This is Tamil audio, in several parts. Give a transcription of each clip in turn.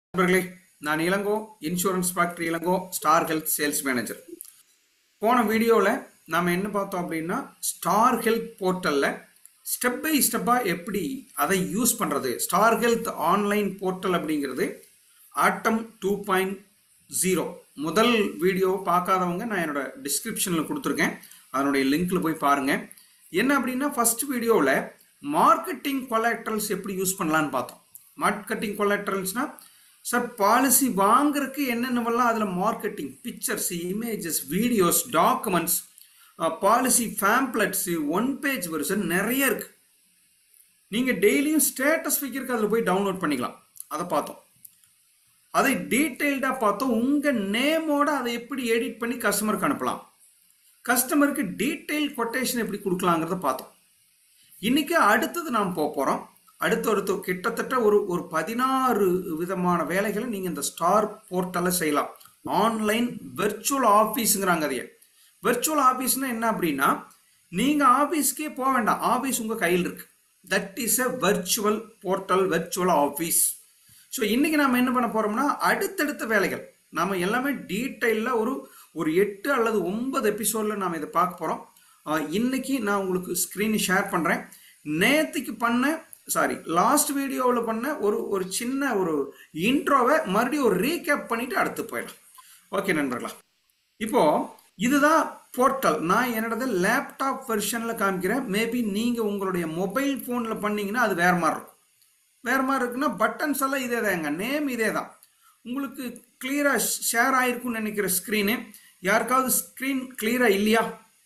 நண்பர்களே நான் Elango insurance factory Elango Star Health sales manager போன வீடியோவில் நாம் என்ன பார்த்தோம் அப்படின்னா ஸ்டார் ஹெல்த் போர்ட்டலில் ஸ்டெப் பை ஸ்டெப்பாக எப்படி அதை யூஸ் பண்ணுறது ஸ்டார் ஹெல்த் ஆன்லைன் போர்ட்டல் அப்படிங்கிறது ஆட்டம் டூ பாயிண்ட் ஜீரோ முதல் வீடியோ பார்க்காதவங்க நான் என்னோட டிஸ்கிரிப்ஷனில் கொடுத்துருக்கேன் அதனுடைய லிங்க்கில் போய் பாருங்கள் என்ன அப்படின்னா ஃபர்ஸ்ட் வீடியோவில் மார்க்கெட்டிங் கொலாட்ரல்ஸ் எப்படி யூஸ் பண்ணலான்னு பார்த்தோம் மார்க்கெட்டிங் கொலாட்ரல்ஸ்னால் சார் பாலிசி வாங்குறதுக்கு என்னென்னவெல்லாம் அதில் marketing pictures images videos documents policy pamphlets one page version நிறைய இருக்குது நீங்கள் டெய்லியும் ஸ்டேட்டஸ் வைக்கிறதுக்கு அதில் போய் டவுன்லோட் பண்ணிக்கலாம் அதை பார்த்தோம் அதை டீட்டெயில்டாக பார்த்தோம் உங்கள் நேமோட அதை எப்படி எடிட் பண்ணி கஸ்டமருக்கு அனுப்பலாம் கஸ்டமருக்கு டீட்டெயில் கொட்டேஷன் எப்படி கொடுக்கலாங்கிறத பார்த்தோம் இன்னைக்கு அடுத்தது நாம் போக போகிறோம் அடுத்து அடுத்து கிட்டத்தட்ட ஒரு ஒரு பதினாறு விதமான வேலைகளை நீங்கள் இந்த ஸ்டார் போர்ட்டலில் செய்யலாம் ஆன்லைன் வெர்ச்சுவல் ஆஃபீஸுங்கிறாங்க அதையே வெர்ச்சுவல் ஆஃபீஸ்னா என்ன அப்படின்னா நீங்கள் ஆஃபீஸ்க்கே போக வேண்டாம் ஆஃபீஸ் உங்கள் கையில் இருக்கு that is a virtual portal virtual office so இன்றைக்கி நாம் என்ன பண்ண போகிறோம்னா அடுத்தடுத்த வேலைகள் நாம் எல்லாமே டீட்டெயிலில் ஒரு ஒரு எட்டு அல்லது ஒன்பது எபிசோடில் நாம் இதை பார்க்க போகிறோம் இன்னைக்கு நான் உங்களுக்கு ஸ்க்ரீன் ஷேர் பண்ணுறேன் நேற்றுக்கு பண்ண சாரி லாஸ்ட் வீடியோவில் பண்ண ஒரு ஒரு சின்ன ஒரு இன்ட்ரோவை மறுபடியும் ஒரு ரீகேப் பண்ணிவிட்டு அடுத்து போயிடலாம் ஓகே நண்பர்களா இப்போது இதுதான் போர்ட்டல் நான் என்னோடது லேப்டாப் வெர்ஷனில் காமிக்கிறேன் மேபி நீங்கள் உங்களுடைய மொபைல் ஃபோனில் பண்ணீங்கன்னா அது வேறு மாதிரி இருக்கும் வேறு மாதிரி இருக்குன்னா பட்டன்ஸ் எல்லாம் இதே தாங்க நேம் இதே தான் உங்களுக்கு கிளியராக ஷேர் ஆயிருக்குன்னு நினைக்கிற ஸ்க்ரீனு யாருக்காவது ஸ்க்ரீன் கிளியராக இல்லையா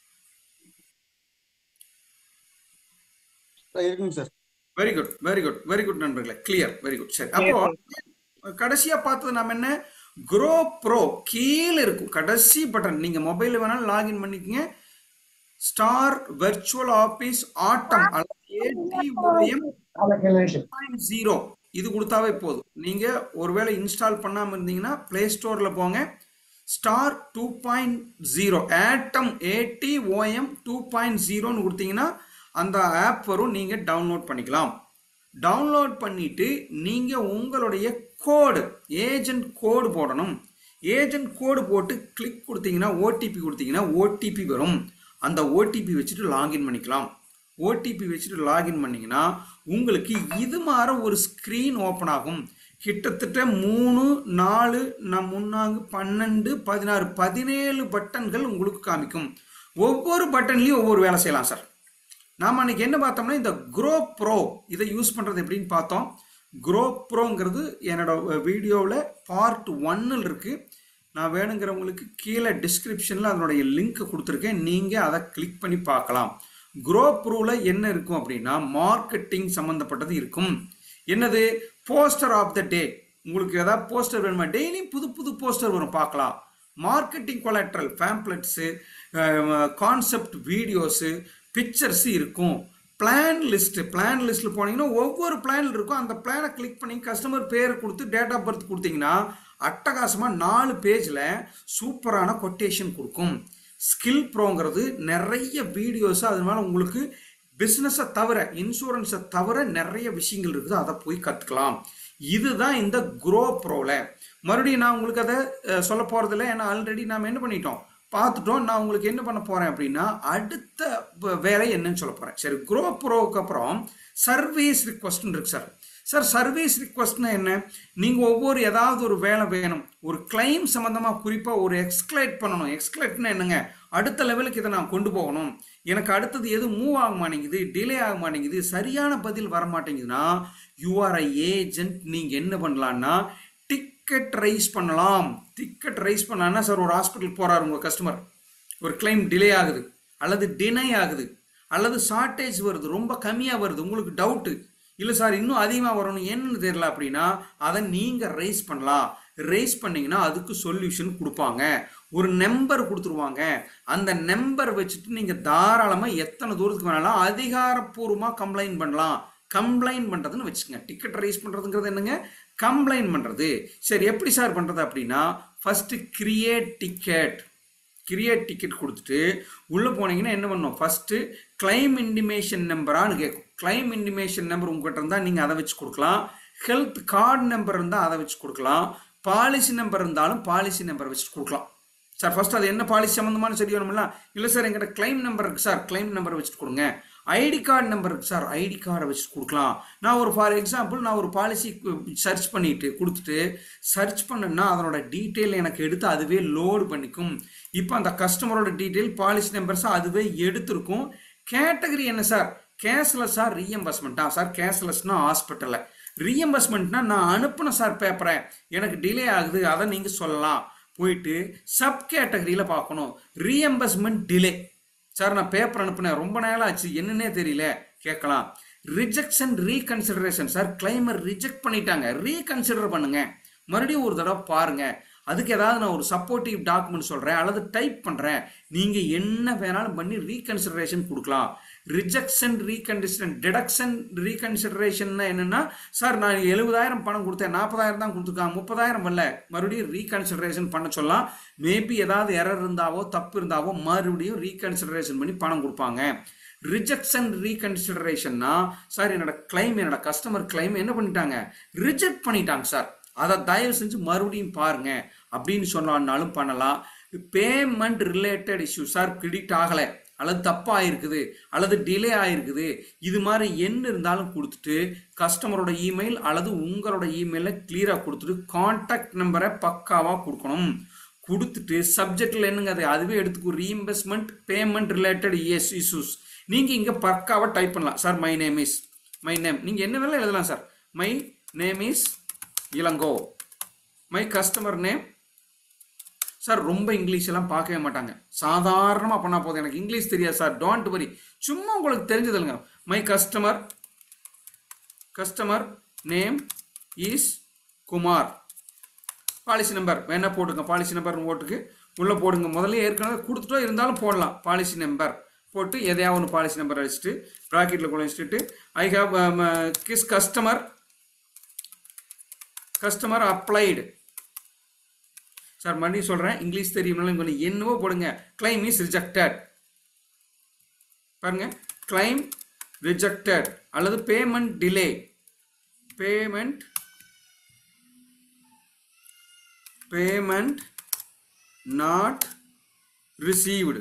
இருக்குங்க sir very good very good very good நண்பர்களே கிளியர் வெரி குட் சரி அப்போ கடைசியா பார்த்தது நம்ம என்ன க்ரோ ப்ரோ கீழே இருக்கும் கடைசி பட்டன் நீங்க மொபைல் வேணாலும் லாகின் பண்ணிக்கங்க Star virtual office atom zero இது கொடுத்தாவே போதும் நீங்க ஒருவேளை இன்ஸ்டால் பண்ணாம இருந்தீங்கன்னா பிளே ஸ்டோர்ல போங்க star two point zero atom A T O M two point ஜீரோன்னு கொடுத்தீங்கன்னா அந்த ஆப் வரும் நீங்கள் டவுன்லோட் பண்ணிக்கலாம் டவுன்லோட் பண்ணிட்டு நீங்கள் உங்களுடைய கோடு ஏஜென்ட் கோடு போடணும் ஏஜென்ட் கோடு போட்டு கிளிக் கொடுத்தீங்கன்னா ஓடிபி கொடுத்தீங்கன்னா ஓடிபி வரும் அந்த ஓடிபி வச்சுட்டு லாகின் பண்ணிக்கலாம் ஓடிபி வச்சுட்டு லாகின் பண்ணிங்கன்னா உங்களுக்கு இது மாதிரி ஒரு ஸ்க்ரீன் ஓப்பன் ஆகும் கிட்டத்தட்ட மூணு நாலு நான் முன்னாங்க பன்னெண்டு பதினாறு பதினேழு பட்டன்கள் உங்களுக்கு காமிக்கும் ஒவ்வொரு பட்டன்லையும் ஒவ்வொரு வேலை செய்யலாம் சார் நாம் அன்றைக்கி என்ன பார்த்தோம்னா இந்த க்ரோ ப்ரோ இதை யூஸ் பண்ணுறது எப்படின்னு பார்த்தோம் க்ரோ ப்ரோங்கிறது என்னோட வீடியோவில் பார்ட் ஒன்னில் இருக்குது நான் வேணுங்கிறவங்களுக்கு கீழே டிஸ்கிரிப்ஷனில் அதனுடைய லிங்க் கொடுத்துருக்கேன் நீங்கள் அதை கிளிக் பண்ணி பார்க்கலாம் க்ரோ ப்ரோவில் என்ன இருக்கும் அப்படின்னா மார்க்கெட்டிங் சம்மந்தப்பட்டது இருக்கும் என்னது போஸ்டர் ஆஃப் த டே உங்களுக்கு ஏதாவது போஸ்டர் வேணுமா டெய்லியும் புது புது போஸ்டர் வரும் பார்க்கலாம் marketing collateral pamphlets concept videos pictures இருக்கும் பிளான் லிஸ்ட் பிளான் லிஸ்ட்டில் போனீங்கன்னா ஒவ்வொரு பிளானில் இருக்கும் அந்த பிளானை கிளிக் பண்ணி கஸ்டமர் பேரை கொடுத்து டேட் ஆஃப் பர்த் கொடுத்தீங்கன்னா அட்டகாசமாக நாலு பேஜில் சூப்பரான கொட்டேஷன் கொடுக்கும் ஸ்கில் ப்ரோங்கிறது நிறைய வீடியோஸ் அது மேலே உங்களுக்கு பிஸ்னஸை தவிர இன்சூரன்ஸை தவிர நிறைய விஷயங்கள் இருக்குது அதை போய் கற்றுக்கலாம் இதுதான் இந்த க்ரோ ப்ரோவில் மறுபடியும் நான் உங்களுக்கு அதை சொல்ல போகிறதில்ல ஏன்னா ஆல்ரெடி நாம் என்ன பண்ணிட்டோம் பார்த்துட்டோம் நான் உங்களுக்கு என்ன பண்ண போகிறேன் அப்படின்னா அடுத்த வேலை என்னன்னு சொல்ல போகிறேன் சரி க்ரோ ப்ரோவுக்கு அப்புறம் சர்வீஸ் ரிக்வஸ்ட்னு இருக்கு சார் சார் சர்வீஸ் ரிக்வஸ்ட்னா என்ன நீங்கள் ஒவ்வொரு ஏதாவது ஒரு வேலை வேணும் ஒரு கிளைம் சம்மந்தமாக குறிப்பாக ஒரு எக்ஸ்கலேட் பண்ணணும் எக்ஸ்கலேட்னா என்னங்க அடுத்த லெவலுக்கு இதை நான் கொண்டு போகணும் எனக்கு அடுத்தது எதுவும் மூவ் ஆக மாட்டேங்குது டிலே ஆக மாட்டேங்குது சரியான பதில் வர மாட்டேங்குதுன்னா யூஆர் ஐ ஏஜென்ட் நீங்கள் என்ன பண்ணலான்னா டிக்கெட் ரைஸ் பண்ணலாம் டிக்கெட் ரைஸ் பண்ணலான்னா சார் ஒரு ஹாஸ்பிட்டல் போகிறாரு உங்கள் கஸ்டமர் ஒரு கிளைம் டிலே ஆகுது அல்லது டினை ஆகுது அல்லது ஷார்ட்டேஜ் வருது ரொம்ப கம்மியாக வருது உங்களுக்கு டவுட்டு இல்லை சார் இன்னும் அதிகமாக வரணும் என்னன்னு தெரியல அப்படின்னா அதை நீங்கள் ரைஸ் பண்ணலாம் ரைஸ் பண்ணிங்கன்னா அதுக்கு சொல்யூஷன் கொடுப்பாங்க ஒரு நம்பர் கொடுத்துருவாங்க அந்த நம்பர் வச்சுட்டு நீங்கள் தாராளமாக எத்தனை தூரத்துக்கு வேணாலும் அதிகாரப்பூர்வமாக கம்ப்ளைண்ட் பண்ணலாம் கம்ப்ளைண்ட் பண்ணுறதுன்னு வச்சுக்கோங்க டிக்கெட் ரைஸ் பண்ணுறதுங்கிறது என்னங்க கம்ப்ளைண்ட் பண்ணுறது சரி எப்படி சார் பண்ணுறது அப்படின்னா first create ticket create ticket கொடுத்துட்டு உள்ளே போனீங்கன்னா என்ன பண்ணணும் ஃபஸ்ட்டு கிளைம் இன்டிமேஷன் நம்பரான்னு கேட்கும் கிளைம் இன்டிமேஷன் நம்பர் உங்ககிட்ட இருந்தால் நீங்கள் அதை வச்சு கொடுக்கலாம் ஹெல்த் கார்டு நம்பர் இருந்தால் அதை வச்சு கொடுக்கலாம் பாலிசி நம்பர் இருந்தாலும் பாலிசி நம்பர் வச்சு கொடுக்கலாம் சார் ஃபர்ஸ்ட் அது என்ன பாலிசி சம்மந்தமான சரி வேணும்ல இல்லை சார் எங்கிட்ட கிளைம் நம்பர் இருக்கு சார் கிளைம் நம்பர் வச்சுட்டு கொடுங்க ஐடி கார்டு நம்பர் இருக்கு சார் ஐடி கார்டை வச்சு கொடுக்கலாம் நான் ஒரு ஃபார் எக்ஸாம்பிள் நான் ஒரு பாலிசி சர்ச் பண்ணிட்டு கொடுத்துட்டு சர்ச் பண்ணேன்னா அதனோட டீட்டெயில் எனக்கு எடுத்து அதுவே லோடு பண்ணிக்கும் இப்போ அந்த கஸ்டமரோட டீட்டெயில் பாலிசி நம்பர்ஸ் அதுவே எடுத்திருக்கும் கேட்டகரி என்ன சார் கேஷ்லெஸ்ஸா ரீஎம்பர்ஸ்மெண்ட்டா சார் கேஷ்லெஸ்னா ஹாஸ்பிட்டலில் ரீஎம்பர்ஸ்மெண்ட்னா நான் அனுப்பினேன் சார் பேப்பரை எனக்கு டிலே ஆகுது அதை நீங்கள் சொல்லலாம் போயிட்டு சப் கேட்டகரியில் பார்க்கணும் ரீஎம்பர்ஸ்மெண்ட் டிலே சார் நான் பேப்பர் அனுப்புனேன் ரொம்ப நேரம் ஆச்சு என்னன்னே தெரியல கேட்கலாம் ரிஜெக்ஷன் ரீகன்சிடரேஷன் சார் கிளைமர் ரிஜெக்ட் பண்ணிட்டாங்க ரீகன்சிடர் பண்ணுங்க மறுபடியும் ஒரு தடவை பாருங்க அதுக்கு ஏதாவது நான் ஒரு சப்போர்ட்டிவ் டாக்குமெண்ட் சொல்கிறேன் அல்லது டைப் பண்ணுறேன் நீங்கள் என்ன வேணாலும் பண்ணி ரீகன்சிடரேஷன் கொடுக்கலாம் ரிஜெக்ஷன் ரீகன்டிஷன் டிடக்ஷன் ரீகன்சிடரேஷன்னா என்னென்னா சார் நான் எழுபதாயிரம் பணம் கொடுத்தேன் நாற்பதாயிரம் தான் கொடுத்துருக்காங்க முப்பதாயிரம் வரல மறுபடியும் ரீகன்சிடரேஷன் பண்ண சொல்லலாம் மேபி ஏதாவது எரர் இருந்தாவோ தப்பு இருந்தாவோ மறுபடியும் ரீகன்சிடரேஷன் பண்ணி பணம் கொடுப்பாங்க ரிஜெக்ஷன் ரீகன்சிடரேஷன்னா சார் என்னோட கிளைம் என்னோட கஸ்டமர் கிளைம் என்ன பண்ணிட்டாங்க ரிஜெக்ட் பண்ணிட்டாங்க சார் அதை தயவு செஞ்சு மறுபடியும் பாருங்க அப்படின்னு சொன்னாலும் பண்ணலாம் payment related issue sir credit ஆகலை அல்லது தப்பாக ஆயிருக்குது அல்லது டிலே ஆயிருக்குது இது மாதிரி என்ன இருந்தாலும் கொடுத்துட்டு கஸ்டமரோட இமெயில் அல்லது உங்களோட இமெயிலை கிளியராக கொடுத்துட்டு கான்டாக்ட் நம்பரை பக்காவாக கொடுக்கணும் கொடுத்துட்டு சப்ஜெக்டில் என்னங்க அது அதுவே எடுத்துக்கும் ரீஇம்பர்ஸ்மெண்ட் பேமெண்ட் ரிலேட்டட் எஸ் இஷ்யூஸ் நீங்கள் இங்கே பக்காவாக டைப் பண்ணலாம் sir my name is my name நீங்கள் என்ன வேலை எழுதலாம் sir my name is Elango my customer name sir ரொம்ப இங்கிலீஷ் எல்லாம் பார்க்கவே மாட்டாங்க சாதாரணமாக பண்ணால் போதும் எனக்கு இங்கிலீஷ் தெரியாது சார் டோன்ட் வரி சும்மா உங்களுக்கு தெரிஞ்சதுங்க my customer customer name is Kumar policy number வேணா போட்டுங்க பாலிசி நம்பர் ஓட்டுக்கு உள்ளே போடுங்க முதல்ல ஏற்கனவே கொடுத்துட்டோ இருந்தாலும் போடலாம் பாலிசி நம்பர் போட்டு எதையாவது ஒன்று பாலிசி நம்பர் அடிச்சுட்டு ப்ராக்கெட்டில் கொண்டு வச்சுட்டு I have his customer customer applied sir மறுபடியும் சொல்கிறேன் இங்கிலீஷ் தெரியும்னாலும் கொஞ்சம் என்னவோ போடுங்க கிளைம் இஸ் ரிஜெக்டட் பாருங்க கிளைம் ரிஜெக்டட் அல்லது payment delay payment payment not received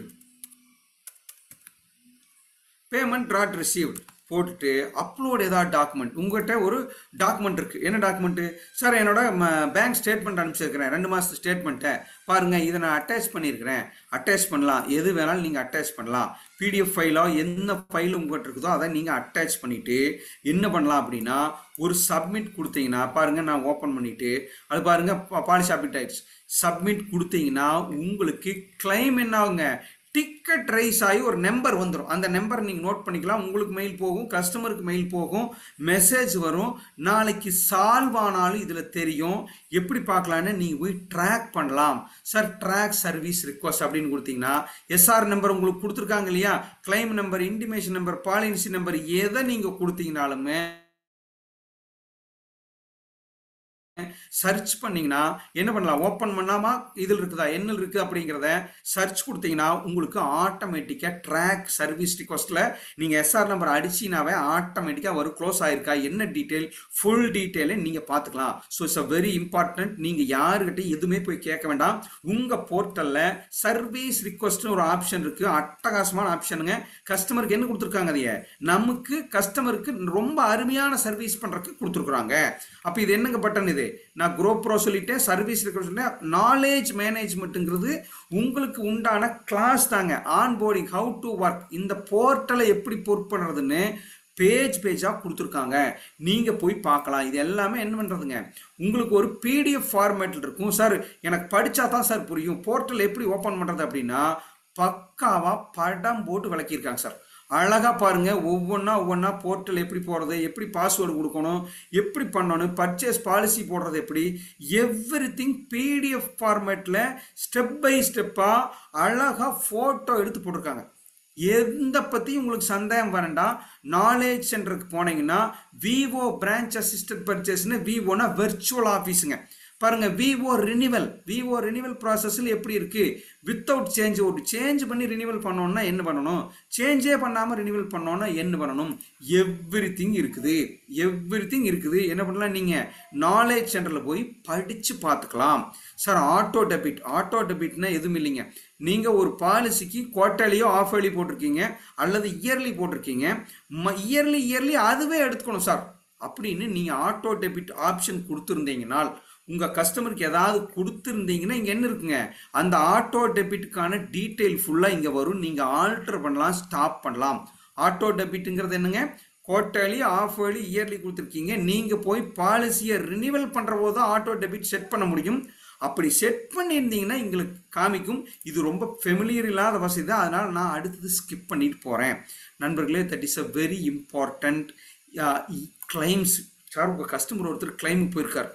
payment not received போட்டுட்டு அப்லோட் ஏதாவது டாக்குமெண்ட் உங்கள்கிட்ட ஒரு டாக்குமெண்ட் இருக்குது என்ன டாக்குமெண்ட்டு சார் என்னோட பேங்க் ஸ்டேட்மெண்ட் அனுப்பிச்சிருக்கிறேன் ரெண்டு மாதத்து ஸ்டேட்மெண்ட்டை பாருங்கள் இதை நான் அட்டாச் பண்ணியிருக்கிறேன் அட்டாச் பண்ணலாம் எது வேணாலும் நீங்கள் அட்டாச் பண்ணலாம் பிடிஎஃப் ஃபைலோ என்ன ஃபைல் உங்கள்கிட்ட இருக்குதோ அதை நீங்கள் அட்டாச் பண்ணிவிட்டு என்ன பண்ணலாம் அப்படின்னா ஒரு சப்மிட் கொடுத்தீங்கன்னா பாருங்கள் நான் ஓப்பன் பண்ணிவிட்டு அது பாருங்கள் பாலிசி சப்மிட் ஆயிடுச்சு சப்மிட் கொடுத்தீங்கன்னா உங்களுக்கு கிளைம் என்ன ஆகுங்க டிக்கெட் ரைஸ் ஆகி ஒரு நம்பர் வந்துடும் அந்த நம்பர் நீங்கள் நோட் பண்ணிக்கலாம் உங்களுக்கு மெயில் போகும் கஸ்டமருக்கு மெயில் போகும் மெசேஜ் வரும் நாளைக்கு சால்வ் ஆனாலும் இதில் தெரியும் எப்படி பார்க்கலான்னு நீங்கள் போய் ட்ராக் பண்ணலாம் சார் ட்ராக் சர்வீஸ் ரிக்வஸ்ட் அப்படின்னு கொடுத்தீங்கன்னா எஸ்ஆர் நம்பர் உங்களுக்கு கொடுத்துருக்காங்க இல்லையா claim number intimation number policy number எதை நீங்கள் கொடுத்தீங்கனாலுமே சர்ச் பண்ணீங்கன்னா என்ன பண்ணலாம் ஓப்பன் பண்ணாமா இதில் இருக்குதா என்ன இருக்குது அப்படிங்கிறத சர்ச் கொடுத்தீங்கன்னா உங்களுக்கு ஆட்டோமேட்டிக்காக ட்ராக் சர்வீஸ் ரிக்வஸ்ட்டில் நீங்கள் எஸ்ஆர் நம்பர் அடிச்சினாவே ஆட்டோமேட்டிக்காக வரும் க்ளோஸ் ஆயிருக்கா என்ன டீட்டெயில் ஃபுல் டீட்டெயிலை நீங்கள் பார்த்துக்கலாம் so it's a very important நீங்கள் யாருக்கிட்ட எதுவுமே போய் கேட்க வேண்டாம் உங்கள் போர்ட்டலில் சர்வீஸ் ரிக்வஸ்ட்னு ஒரு ஆப்ஷன் இருக்குது அட்டகாசமான ஆப்ஷனுங்க கஸ்டமருக்கு என்ன கொடுத்துருக்காங்க அதைய நமக்கு கஸ்டமருக்கு ரொம்ப அருமையான சர்வீஸ் பண்ணுறதுக்கு கொடுத்துருக்குறாங்க அப்போ இது என்னங்க பட்டன் இது நான் குரோ ப்ரோ சொல்லிட்டேன் சர்வீஸ் இருக்க சொல்லிட்டேன் நாலேஜ் மேனேஜ்மெண்ட்டுங்கிறது உங்களுக்கு உண்டான கிளாஸ் தாங்க onboarding how to work இந்த போர்ட்டலை எப்படி பொறுப்பு பண்ணுறதுன்னு பேஜ் பேஜாக கொடுத்துருக்காங்க நீங்கள் போய் பார்க்கலாம் இது எல்லாமே என்ன பண்ணுறதுங்க உங்களுக்கு ஒரு பிடிஎஃப் ஃபார்மேட்டில் இருக்கும் சார் எனக்கு படித்தா தான் சார் புரியும் போர்ட்டல் எப்படி ஓப்பன் பண்ணுறது அப்படின்னா பக்காவாக படம் போட்டு விளக்கியிருக்காங்க சார் அழகாக பாருங்கள் ஒவ்வொன்றா ஒவ்வொன்றா போர்ட்டல் எப்படி போடுறது எப்படி பாஸ்வேர்டு கொடுக்கணும் எப்படி பண்ணணும் பர்ச்சேஸ் பாலிசி போடுறது எப்படி எவ்ரி திங் பிடிஎஃப் ஃபார்மேட்டில் ஸ்டெப் பை ஸ்டெப்பாக அழகாக ஃபோட்டோ எடுத்து போட்டிருக்காங்க எந்த பற்றியும் உங்களுக்கு சந்தேகம் வேண்டாம் நாலேஜ் சென்டருக்கு போனீங்கன்னா விவோ பிரான்ச் அசிஸ்டன்ட் பர்ச்சேஸ்னு விவோனா வெர்ச்சுவல் ஆஃபீஸுங்க பாருங்க விஓ ரினிவல் விஓ ரினிவல் ப்ராசஸில் எப்படி இருக்கு வித்தவுட் சேஞ்ச் ஒரு சேஞ்ச் பண்ணி ரினிவல் பண்ணோம்னா என்ன பண்ணணும் சேஞ்சே பண்ணாமல் ரினிவல் பண்ணோம்னா என்ன பண்ணணும் எவ்ரி திங் இருக்குது எவ்ரி திங் இருக்குது என்ன பண்ணலாம் நீங்கள் நாலேஜ் சென்டரில் போய் படித்து பார்த்துக்கலாம் சார் ஆட்டோ டெபிட் ஆட்டோ டெபிட்னா எதுவும் இல்லைங்க நீங்கள் ஒரு பாலிசிக்கு குவார்டர்லியோ ஆஃப் இயர்லி போட்டிருக்கீங்க அல்லது இயர்லி போட்டிருக்கீங்க இயர்லி இயர்லி அதுவே எடுத்துக்கணும் சார் அப்படின்னு நீங்கள் ஆட்டோ டெபிட் ஆப்ஷன் கொடுத்துருந்தீங்கனால் உங்கள் கஸ்டமருக்கு ஏதாவது கொடுத்துருந்தீங்கன்னா இங்கே என்ன இருக்குங்க அந்த ஆட்டோ டெபிட்டுக்கான டீட்டெயில் ஃபுல்லாக இங்கே வரும் நீங்கள் ஆல்டர் பண்ணலாம் ஸ்டாப் பண்ணலாம் ஆட்டோ டெபிட்டுங்கிறது என்னங்க குவார்டர்லி ஆஃப் இயர்லி இயர்லி கொடுத்துருக்கீங்க நீங்கள் போய் பாலிசியை ரினிவல் பண்ணுற போது தான் ஆட்டோ டெபிட் செட் பண்ண முடியும் அப்படி செட் பண்ணியிருந்தீங்கன்னா எங்களுக்கு காமிக்கும் இது ரொம்ப ஃபெமிலியர் இல்லாத வசதி தான் அதனால் நான் அடுத்தது ஸ்கிப் பண்ணிட்டு போகிறேன் நண்பர்களே that is a very important claims sir உங்கள் கஸ்டமர் ஒருத்தர் கிளைமுக்கு போயிருக்கார்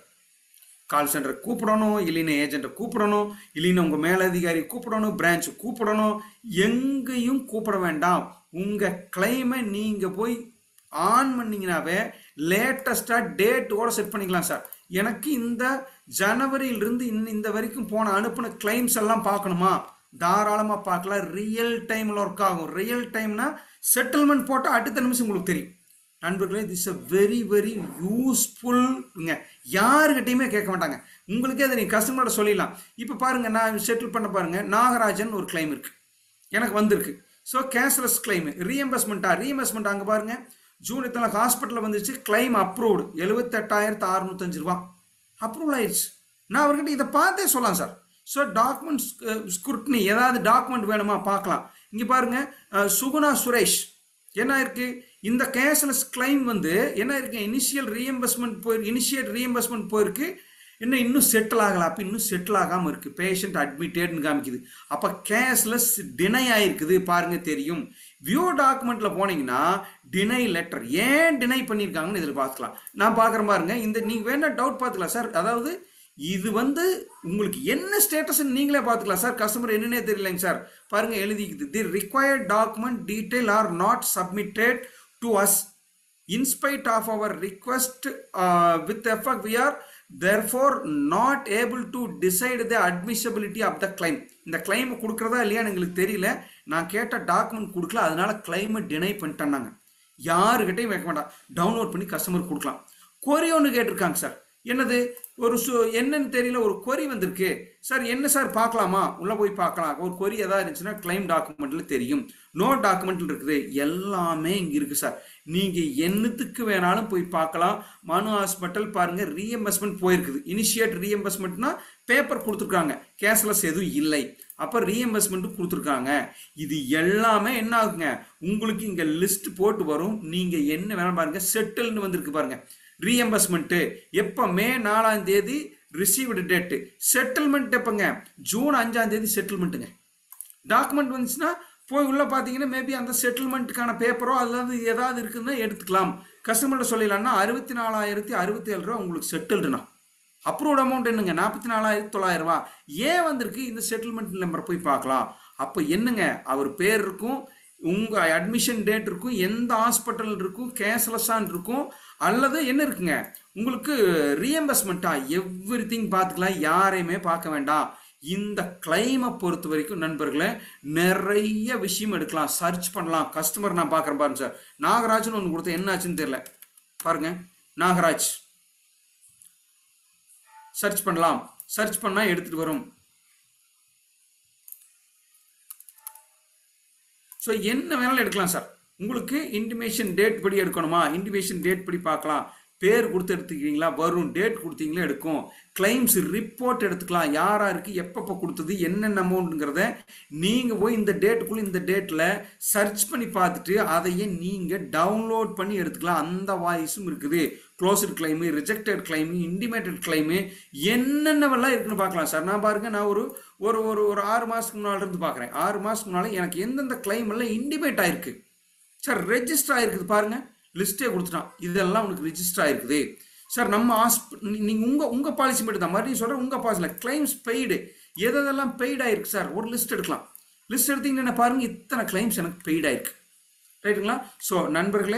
கால் சென்டரை கூப்பிடணும் இல்லைன்னா ஏஜென்ட்டை கூப்பிடணும் இல்லைன்னா உங்கள் மேலதிகாரி கூப்பிடணும் பிரான்ச் கூப்பிடணும் எங்கேயும் கூப்பிட வேண்டாம் உங்கள் கிளைமை நீங்கள் போய் ஆன் பண்ணிங்கனாவே லேட்டஸ்ட்டாக டேட்டோட செட் பண்ணிக்கலாம் சார் எனக்கு இந்த ஜனவரியிலிருந்து இன்ன இந்த வரைக்கும் போன அனுப்பின கிளைம்ஸ் எல்லாம் பார்க்கணுமா தாராளமாக பார்க்கலாம் ரியல் டைமில் ஒர்க் ஆகும் ரியல் டைம்னா செட்டில்மெண்ட் போட்டால் அடுத்த நிமிஷம் உங்களுக்கு தெரியும் நண்பர்களே திஸ் அ வெரி வெரி யூஸ்ஃபுல்ங்க யாருக்கிட்டையுமே கேட்க மாட்டாங்க உங்களுக்கே அதை நீங்கள் கஸ்டமர்கிட்ட சொல்லிடலாம் இப்போ பாருங்கள் நான் செட்டில் பண்ண பாருங்கள் நாகராஜன் ஒரு கிளைம் இருக்குது எனக்கு வந்திருக்கு ஸோ கேஷ்லெஸ் கிளைம் ரீஎம்பர்ஸ்மெண்ட்டா ரீஎம்பர்ஸ்மெண்ட் அங்கே பாருங்கள் ஜூன் இத்தனை ஹாஸ்பிட்டலில் வந்துச்சு கிளைம் அப்ரூவ்டு எழுபத்தெட்டாயிரத்து அறுநூத்தஞ்சு ரூபா அப்ரூவல் ஆயிடுச்சு நான் அவர்கிட்ட இதை பார்த்தே சொல்லலாம் சார் ஸோ டாக்குமெண்ட் ஸ்குருட்னி ஏதாவது டாக்குமெண்ட் வேணுமா பார்க்கலாம் இங்கே பாருங்கள் சுகுணா சுரேஷ் என்ன இருக்கு இந்த கேஷ்லெஸ் கிளைம் வந்து என்ன இருக்கு இனிஷியல் ரீஎம்பர்ஸ்மெண்ட் போய் இனிஷியேட் ரீஎம்பர்ஸ்மெண்ட் போயிருக்கு இன்னும் இன்னும் செட்டில் ஆகலை அப்போ இன்னும் செட்டில் ஆகாமல் இருக்குது பேஷண்ட் அட்மிட்டட்னு காமிக்குது அப்போ கேஷ்லெஸ் டினை ஆயிருக்குது பாருங்க தெரியும் வியூ டாக்குமெண்ட்டில் போனீங்கன்னா டினை லெட்டர் ஏன் டினை பண்ணியிருக்காங்கன்னு இதில் பார்த்துக்கலாம் நான் பார்க்குற பாருங்க இந்த நீங்கள் வேணா டவுட் பார்த்துக்கலாம் சார் அதாவது இது வந்து உங்களுக்கு என்ன ஸ்டேட்டஸ் நீங்களே பார்த்துக்கலாம் சார் கஸ்டமர் என்னன்னே தெரியலைங்க சார் பாருங்க எழுதிக்குது the required document detail are not submitted to us in spite of our request with effect we are therefore not able to decide the admissibility of the claim இந்த கிளைம் கொடுக்குறதா இல்லையான்னு எங்களுக்கு தெரியல நான் கேட்ட டாக்குமெண்ட் கொடுக்கல அதனால கிளைமை டினை பண்ணிட்டேன்னாங்க யாருக்கிட்டையும் வைக்க வேண்டாம் டவுன்லோட் பண்ணி கஸ்டமர் கொடுக்கலாம் கொரி ஒன்று கேட்டிருக்காங்க சார் என்னது ஒரு சு என்னன்னு தெரியல ஒரு கொரி வந்திருக்கு சார் என்ன சார் பார்க்கலாமா உள்ளே போய் பார்க்கலாம் ஒரு கொரி எதாவது இருந்துச்சுன்னா கிளைம் டாக்குமெண்ட்ல தெரியும் நோ டாக்குமெண்ட்ல இருக்குது எல்லாமே இங்கே இருக்குது சார் நீங்கள் என்னத்துக்கு வேணாலும் போய் பார்க்கலாம் மனு ஹாஸ்பிட்டல் பாருங்கள் ரீஎம்பர்ஸ்மெண்ட் போயிருக்குது இனிஷியேட் ரீஎம்பர்ஸ்மெண்ட்னா பேப்பர் கொடுத்துருக்காங்க கேஷ்லெஸ் எதுவும் இல்லை அப்போ ரீஎம்பர்ஸ்மெண்ட்டும் கொடுத்துருக்காங்க இது எல்லாமே என்ன ஆகுங்க உங்களுக்கு இங்கே லிஸ்ட் போட்டு வரும் நீங்கள் என்ன வேணாலும் பாருங்கள் செட்டில்னு வந்திருக்கு பாருங்கள் ரீஎம்பர்ஸ்மெண்ட்டு எப்போ மே நாலாம் தேதி ரிசீவ்டு டேட்டு செட்டில்மெண்ட் எப்போங்க ஜூன் அஞ்சாம் தேதி செட்டில்மெண்ட்டுங்க டாக்குமெண்ட் வந்துச்சுன்னா போய் உள்ளே பார்த்தீங்கன்னா மேபி அந்த செட்டில்மெண்ட்டுக்கான பேப்பரோ அல்லது ஏதாவது இருக்குதுன்னா எடுத்துக்கலாம் கஸ்டமர்கிட்ட சொல்லிடலாம்னா அறுபத்தி நாலாயிரத்தி அறுபத்தி ஏழு ரூபா உங்களுக்கு செட்டில்டுனா அப்ரூவ்ட் அமௌண்ட் என்னங்க நாற்பத்தி நாலாயிரத்தி தொள்ளாயிரம் ரூபா ஏன் வந்திருக்கு இந்த செட்டில்மெண்ட் நம்பர் போய் பார்க்கலாம் அப்போ என்னங்க அவர் பேர் இருக்கும் உங்கள் அட்மிஷன் டேட் இருக்கும் எந்த ஹாஸ்பிட்டல் இருக்கும் கேஷ்லெஸ்ஸான் இருக்கும் அல்லது என்ன இருக்குங்க உங்களுக்கு ரீஎம்பர்ஸ்மெண்ட்டா எவ்ரி திங் பார்த்துக்கலாம் யாரையுமே பார்க்க வேண்டாம் இந்த கிளைமை பொறுத்த வரைக்கும் நண்பர்களே நிறைய விஷயம் எடுக்கலாம் சர்ச் பண்ணலாம் கஸ்டமர் நான் பார்க்குறேன் பாருங்க சார் நாகராஜ்னு ஒன்று கொடுத்த என்ன ஆச்சுன்னு தெரியல பாருங்க நாகராஜ் சர்ச் பண்ணலாம் சர்ச் பண்ணால் எடுத்துகிட்டு வரும் ஸோ என்ன வேணாலும் எடுக்கலாம் சார் உங்களுக்கு இன்டிமேஷன் டேட் படி எடுக்கணுமா இன்டிமேஷன் டேட் படி பார்க்கலாம் பேர் கொடுத்து எடுத்துக்கிறீங்களா வரும் டேட் கொடுத்தீங்களா எடுக்கும் கிளைம்ஸ் ரிப்போர்ட் எடுத்துக்கலாம் யார் யாருக்கு எப்பப்போ கொடுத்தது என்னென்ன அமௌண்ட்டுங்கிறத நீங்கள் போய் இந்த டேட்டுக்குள்ளே இந்த டேட்டில் சர்ச் பண்ணி பார்த்துட்டு அதையே நீங்கள் டவுன்லோட் பண்ணி எடுத்துக்கலாம் அந்த வாய்ஸும் இருக்குது closed claim rejected claim intimated claim என்னென்னவெல்லாம் இருக்குன்னு பார்க்கலாம் சார் நான் பாருங்கள் நான் ஒரு ஒரு ஒரு ஒரு ஆறு மாதத்துக்கு முன்னால் இருந்து பார்க்குறேன் ஆறு மாதத்துக்கு முன்னால் எனக்கு எந்தெந்த கிளைம் எல்லாம் இன்டிமேட் ஆயிருக்கு சார் ரெஜிஸ்டர் ஆயிருக்குது பாருங்கள் லிஸ்ட்டே கொடுத்துட்டான் இதெல்லாம் உனக்கு ரிஜிஸ்டர் ஆயிருக்குது சார் நம்ம ஹாஸ்பி நீங்கள் உங்கள் உங்கள் பாலிசி மட்டும் தான் மறுபடியும் சொல்கிறேன் உங்கள் பாலிசியில் கிளைம்ஸ் பெய்டு எதெல்லாம் பெய்ட் ஆயிருக்கு சார் ஒரு லிஸ்ட் எடுக்கலாம் லிஸ்ட் எடுத்தீங்கன்னா பாருங்கள் இத்தனை கிளைம்ஸ் எனக்கு பெய்ட் ஆயிருக்கு ரைட்டுங்களா ஸோ நண்பர்களே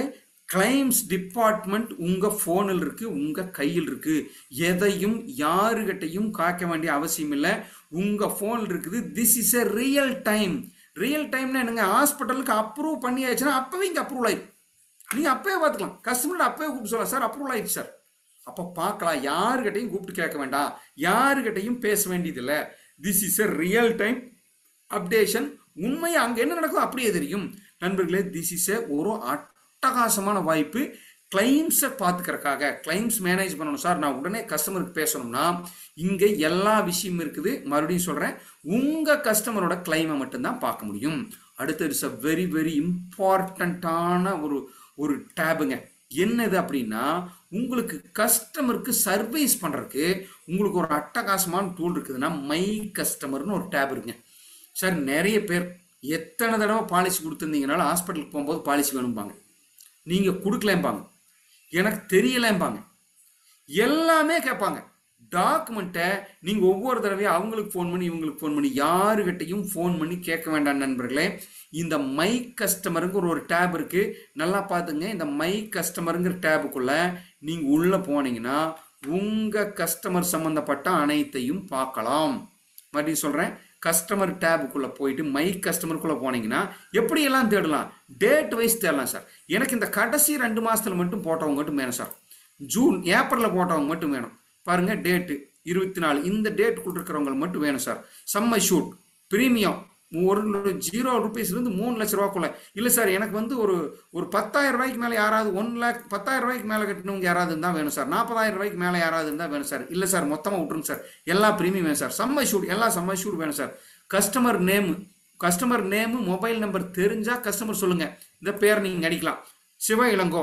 கிளைம்ஸ் டிபார்ட்மெண்ட் உங்க போனில் இருக்கு உங்க கையில் இருக்கு எதையும் யாருகிட்டையும் காக்க வேண்டிய அவசியம் இல்லை உங்க போன்ல இருக்குது this is a real time real டைம்னா என்னங்க ஹாஸ்பிட்டலுக்கு அப்ரூவ் பண்ணியாச்சுன்னா அப்பவே இங்க அப்ரூவல் ஆயிடும் நீங்க அப்பவே பார்த்துக்கலாம் கஸ்டமர் அப்பவே கூப்பிட்டு சொல்லலாம் சார் அப்ரூவல் ஆயிடுச்சு சார் அப்போ பார்க்கலாம் யாருக்கிட்டையும் கூப்பிட்டு கேட்க வேண்டாம் யாருக்கிட்டையும் பேச வேண்டியதில்லை this is a real time updation உண்மையை அங்கே என்ன நடக்குதோ அப்படியே தெரியும் நண்பர்களே திஸ் இஸ் எ ஒரு அட்டகாசமான வாய்ப்பு கிளைம்ஸை பார்த்துக்கறக்காக கிளைம்ஸ் மேனேஜ் பண்ணணும் சார் நான் உடனே கஸ்டமருக்கு பேசணும்னா இங்கே எல்லா விஷயமும் இருக்குது மறுபடியும் சொல்கிறேன் உங்கள் கஸ்டமரோட கிளைமை மட்டும்தான் பார்க்க முடியும் அடுத்து இட்ஸ் அ வெரி வெரி இம்பார்ட்டண்ட்டான ஒரு ஒரு டேபுங்க என்னது அப்படின்னா உங்களுக்கு கஸ்டமருக்கு சர்வீஸ் பண்ணுறதுக்கு உங்களுக்கு ஒரு அட்டகாசமான டூல் இருக்குதுன்னா மை கஸ்டமர்னு ஒரு டேப் இருக்குங்க சார் நிறைய பேர் எத்தனை தடவை பாலிசி கொடுத்துருந்தீங்கனாலும் ஹாஸ்பிட்டலுக்கு போகும்போது பாலிசி வேணும்பாங்க நீங்கள் கொடுக்கலம்பாங்க எனக்கு தெரியலம்பாங்க எல்லாமே கேட்பாங்க டாக்குமெண்ட்டை நீங்கள் ஒவ்வொரு தடவையும் அவங்களுக்கு ஃபோன் பண்ணி இவங்களுக்கு ஃபோன் பண்ணி யாருக்கிட்டையும் ஃபோன் பண்ணி கேட்க வேண்டாம் நண்பர்களே இந்த மை கஸ்டமருங்கிற ஒரு டேப் இருக்குது நல்லா பார்த்துங்க இந்த மை கஸ்டமருங்கிற டேபுக்குள்ளே நீங்கள் உள்ளே போனீங்கன்னா உங்கள் கஸ்டமர் சம்மந்தப்பட்ட அனைத்தையும் பார்க்கலாம் மறுபடியும் சொல்கிறேன் கஸ்டமர் டேபுக்குள்ளே போயிட்டு மை கஸ்டமருக்குள்ளே போனீங்கன்னா எப்படியெல்லாம் தேடலாம் டேட் வைஸ் தேடலாம் சார் எனக்கு இந்த கடைசி ரெண்டு மாதத்தில் மட்டும் போட்டவங்க மட்டும் வேணும் சார் ஜூன் ஏப்ரலில் போட்டவங்க மட்டும் வேணும் பாருங்க டேட்டு இருபத்தி நாலு இந்த டேட் கொடுத்துருக்கிறவங்க மட்டும் வேணும் சார் செம்ம ஷூட் ப்ரீமியம் ஒரு ஜீரோ ருபீஸ்லேருந்து மூணு லட்ச ரூபாக்குள்ள இல்லை சார் எனக்கு வந்து ஒரு ஒரு பத்தாயிரம் ரூபாய்க்கு மேலே யாராவது ஒன் லேக் பத்தாயிரம் ரூபாய்க்கு மேலே கட்டினவங்க யாராவது இருந்தால் வேணும் சார் நாற்பதாயிரம் ரூபாய்க்கு மேலே யாராவது இருந்தால் வேணும் சார் இல்லை சார் மொத்தமாக விட்ருங்க சார் எல்லா ப்ரீமியம் வேணும் சார் செம்ம ஷூட் எல்லா செம்ம ஷூட் வேணும் sir customer name customer name mobile number தெரிஞ்சால் கஸ்டமர் சொல்லுங்கள் இந்த பேர் நீங்கள் அடிக்கலாம் சிவ இளங்கோ